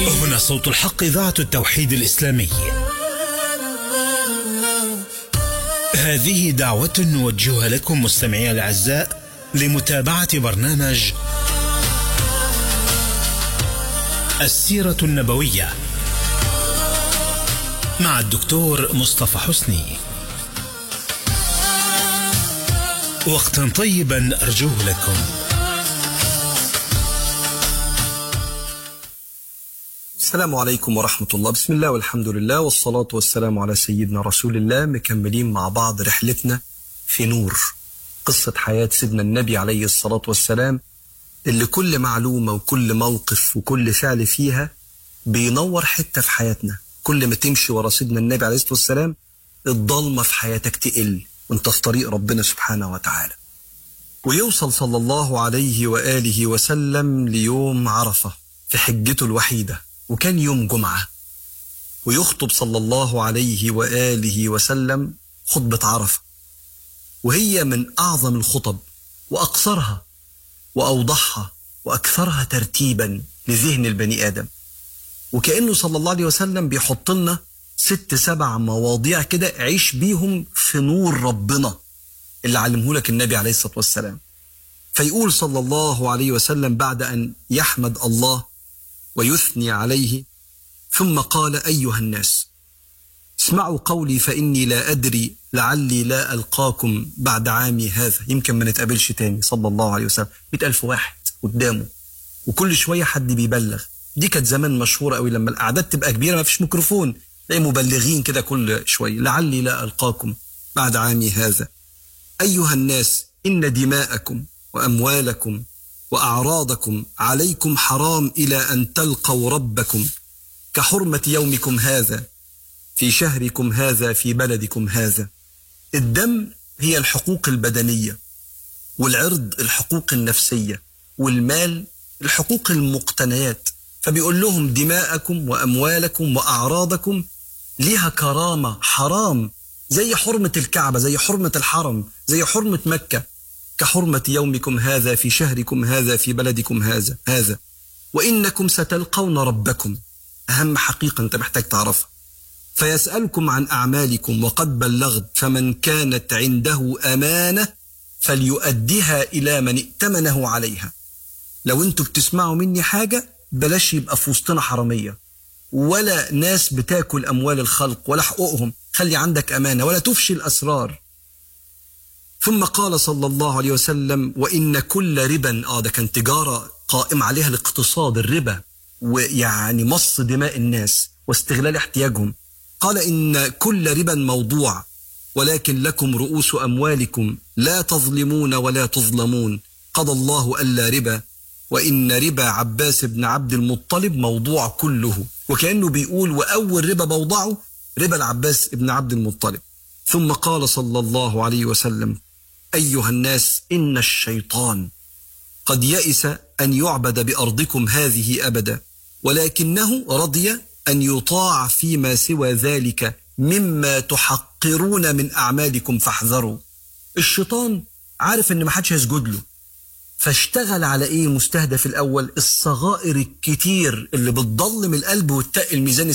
هنا صوت الحق إذاعة التوحيد الإسلامي هذه دعوة نوجهها لكم مستمعي الأعزاء لمتابعة برنامج السيرة النبوية مع الدكتور مصطفى حسني وقتا طيبا أرجوه لكم السلام عليكم ورحمة الله بسم الله والحمد لله والصلاة والسلام على سيدنا رسول الله مكملين مع بعض رحلتنا في نور قصة حياة سيدنا النبي عليه الصلاة والسلام اللي كل معلومة وكل موقف وكل فعل فيها بينور حتة في حياتنا كل ما تمشي ورا سيدنا النبي عليه الصلاة والسلام الضلمة في حياتك تقل وانت في طريق ربنا سبحانه وتعالى ويوصل صلى الله عليه وآله وسلم ليوم عرفة في حجته الوحيدة وكان يوم جمعة ويخطب صلى الله عليه وآله وسلم خطبة عرفة وهي من أعظم الخطب وأقصرها وأوضحها وأكثرها ترتيبا لذهن البني آدم وكأنه صلى الله عليه وسلم بيحط لنا ست سبع مواضيع كده عيش بيهم في نور ربنا اللي علمه لك النبي عليه الصلاة والسلام فيقول صلى الله عليه وسلم بعد أن يحمد الله ويثني عليه ثم قال أيها الناس اسمعوا قولي فإني لا أدري لعلي لا ألقاكم بعد عامي هذا يمكن ما نتقابلش تاني صلى الله عليه وسلم مئة ألف واحد قدامه وكل شوية حد بيبلغ دي كانت زمان مشهورة قوي لما الأعداد تبقى كبيرة ما فيش ميكروفون تلاقي مبلغين كده كل شوية لعلي لا ألقاكم بعد عامي هذا أيها الناس إن دماءكم وأموالكم وأعراضكم عليكم حرام إلى أن تلقوا ربكم كحرمة يومكم هذا في شهركم هذا في بلدكم هذا الدم هي الحقوق البدنية والعرض الحقوق النفسية والمال الحقوق المقتنيات فبيقول لهم دماءكم وأموالكم وأعراضكم ليها كرامة حرام زي حرمة الكعبة زي حرمة الحرم زي حرمة مكة كحرمة يومكم هذا في شهركم هذا في بلدكم هذا هذا وإنكم ستلقون ربكم أهم حقيقة أنت محتاج تعرفها فيسألكم عن أعمالكم وقد بلغت فمن كانت عنده أمانة فليؤديها إلى من ائتمنه عليها لو أنتوا بتسمعوا مني حاجة بلاش يبقى في وسطنا حرامية ولا ناس بتاكل أموال الخلق ولا حقوقهم خلي عندك أمانة ولا تفشي الأسرار ثم قال صلى الله عليه وسلم وإن كل ربا آه ده كان تجارة قائم عليها الاقتصاد الربا ويعني مص دماء الناس واستغلال احتياجهم قال إن كل ربا موضوع ولكن لكم رؤوس أموالكم لا تظلمون ولا تظلمون قضى الله ألا ربا وإن ربا عباس بن عبد المطلب موضوع كله وكأنه بيقول وأول ربا بوضعه ربا العباس بن عبد المطلب ثم قال صلى الله عليه وسلم أيها الناس إن الشيطان قد يئس أن يعبد بأرضكم هذه أبدا ولكنه رضي أن يطاع فيما سوى ذلك مما تحقرون من أعمالكم فاحذروا الشيطان عارف أن ما حدش هيسجد له فاشتغل على ايه مستهدف الاول الصغائر الكتير اللي بتضلم القلب وتقل ميزان